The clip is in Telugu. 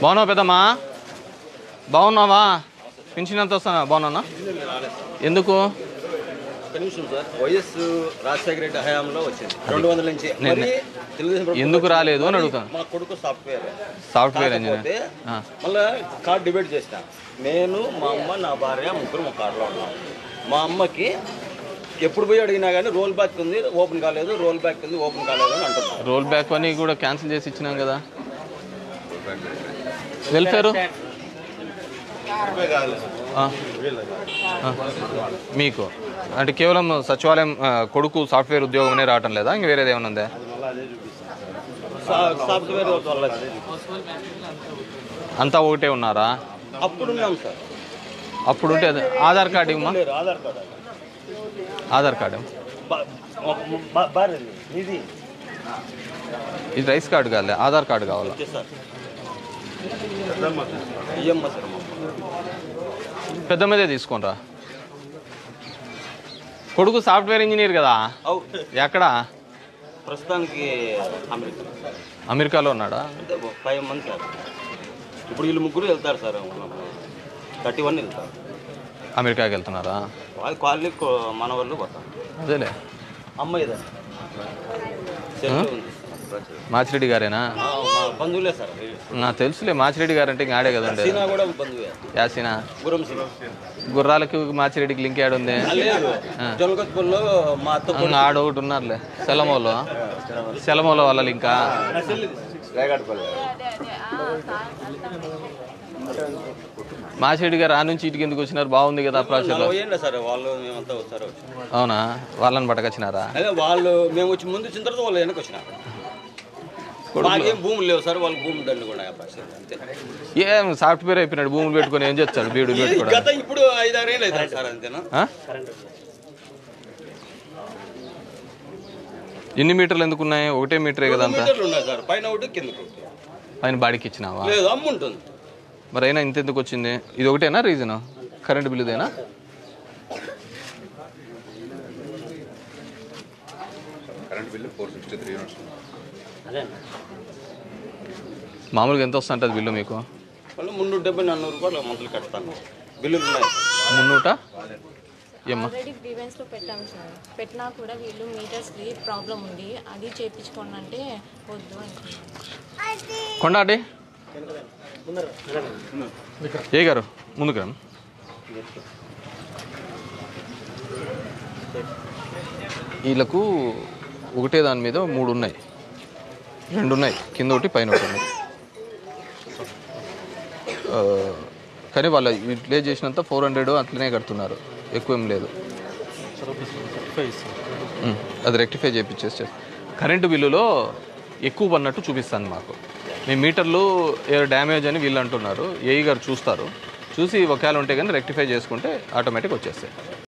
బాగున్నావు పెద్దమ్మా బాగున్నావా పింఛన్ ఎంత వస్తానా బాగున్నా ఎందుకు ఒక్క నిమిషం సార్ వైఎస్ రాజశేఖర రెడ్డి హయాంలో వచ్చింది రెండు వందల నుంచి మరి తెలుగుదేశం ప్రభుత్వం ఎందుకు రాలేదు అని అడుగుతాను మా కొడుకు సాఫ్ట్వేర్ సాఫ్ట్వేర్ ఇంజనీర్ కాకపోతే ఆ. మళ్ళా కార్డ్ డిబేట్ చేసిన నేను మా అమ్మ నా భార్య ముగ్గురు మా కార్డులో ఉన్నాం మా అమ్మకి ఎప్పుడు పోయి అడిగినా కానీ రోల్ బ్యాక్ ఉంది ఓపెన్ కాలేదు రోల్ బ్యాక్ ఉంది ఓపెన్ కాలేదు అని అంటున్నారు రోల్ బ్యాక్ అని కూడా క్యాన్సిల్ చేసి ఇచ్చినాం కదా వెల్ఫేరు ఆ. ఆ. మీకు అంటే కేవలం సచివాలయం ఆ, కొడుకు సాఫ్ట్వేర్ ఉద్యోగం రావటం లేదా ఇంక వేరేది ఏమైనా ఉందా సా- సాఫ్ట్వేర్ వల్ల అంతా ఒకటే ఉన్నారా అప్పుడు ఉన్నాం సార్ అప్పుడు ఉంటే అది ఆధార్ కార్డు ఇవ్వమా లేరు ఆధార్ కార్డు ఆధార్ కార్డు బా- బా- భార్యది ఇది ఇది రైస్ కార్డు కాదు ఆధార్ కార్డు కావాలా ఓకే సార్ ఇయ్యమ్మ సార్ మా అమ్మ. పెద్ద మీదే తీసుకోనరా కొడుకు సాఫ్ట్వేర్ ఇంజనీర్ కదా అవు ఎక్కడ ప్రస్తుతానికి అమెరికా అమెరికాలో ఉన్నాడా అంటే ఫైవ్ మంత్స్ సార్ ఇప్పుడు వీళ్ళు ముగ్గురు వెళ్తారు సార్ థర్టీ వన్ వెళ్తారు అమెరికాకి వెళ్తున్నారా వాళ్ళు కాలనీ మన వాళ్ళు పోతారు అదేలే అమ్మాయి ఇదే చెట్టు ఉంది మాచిరెడ్డి గారేనా ఆ, మా బంధువులే సార్ నాకు తెలుసులే మాచిరెడ్డి గారు అంటే ఇంక ఆడే కదండి సీనా కూడా బంధువే యాసినా గురం సీనా గుర్రాలకి మాచిరెడ్డికి లింక్ ఏడుంది ఆ, లేదు జొలకొత్తుల్లో మా అత్త ఇంకా ఆడ ఒకటి ఉన్నారులే సెలమోలో సెలమోలో వాళ్ళ లింకా రేగాడపల్లి మాచిరెడ్డి గారు ఆ నుంచి ఇటుకి ఎందుకు వచ్చినారు బాగుంది కదా ప్రాసెస్లో నలభై ఏంటి సార్ వాళ్ళు మేమంతా వస్తారు అవునా వాళ్ళని పట్టకొచ్చినారా అదే వాళ్ళు మేము వచ్చి ముందు వచ్చిన తర్వాత వాళ్ళు వెనక్కి వచ్చినారు మాకేం భూములు లేవు సార్ వాళ్ళ భూములు దండు కూడా పరిస్థితి అంతే ఏం సాఫ్ట్వేర్ అయిపోయినాడు భూములు పెట్టుకొని ఏం చేస్తాడు బీడు ఈ పెట్టుకోవడం గత ఇప్పుడు ఐదారేళ్ళు అవుతారు సార్ అంతేనా ఆ? ఎన్ని మీటర్లు ఎందుకు ఉన్నాయి ఒకటే మీటరే కదా అంతా మీటర్లు ఉన్నాయి సార్ పైన ఒకటి కిందకి ఒకటి. పైన బాడీకి ఇచ్చినావా లేదు అమ్మ ఉంటుంది మరి అయినా ఇంత ఎందుకు వచ్చింది ఇది ఒకటేనా రీజన్ కరెంట్ బిల్లుదేనా మామూలుగా ఎంత వస్తుంటుంది బిల్లు మీకు వాళ్ళు మున్నూరు డెబ్బై నాలుగు రూపాయలు మంత్లీ కడతాను బిల్లులు ఉన్నాయి మున్నూట ఏమ్మా ఆల్రెడీ గ్రీవెన్స్ లో పెట్టాం సార్ పెట్టినా కూడా వీళ్ళు మీటర్స్ కి ప్రాబ్లం ఉంది అది చేపించుకోండి అంటే వద్దు అంటున్నారు కొండాటి ఏ గారు ముందుకు రండి వీళ్ళకు ఒకటే దాని మీద మూడు ఉన్నాయి రెండు ఉన్నాయి కింద ఒకటి పైన ఒకటి ఉన్నాయి ఆ, కానీ వాళ్ళు యూటిలైజ్ చేసినంత ఫోర్ హండ్రెడ్ అట్లనే కడుతున్నారు ఎక్కువ ఏం లేదు ఉమ్, అది రెక్టిఫై చేయించేస్తే కరెంటు బిల్లులో ఎక్కువ పడినట్టు చూపిస్తుంది మాకు మీ మీటర్లు ఏదో డ్యామేజ్ అని వీళ్ళు అంటున్నారు ఏఈ గారు చూస్తారు చూసి ఒకవేళ ఉంటే కానీ రెక్టిఫై చేసుకుంటే ఆటోమేటిక్ వచ్చేస్తాయి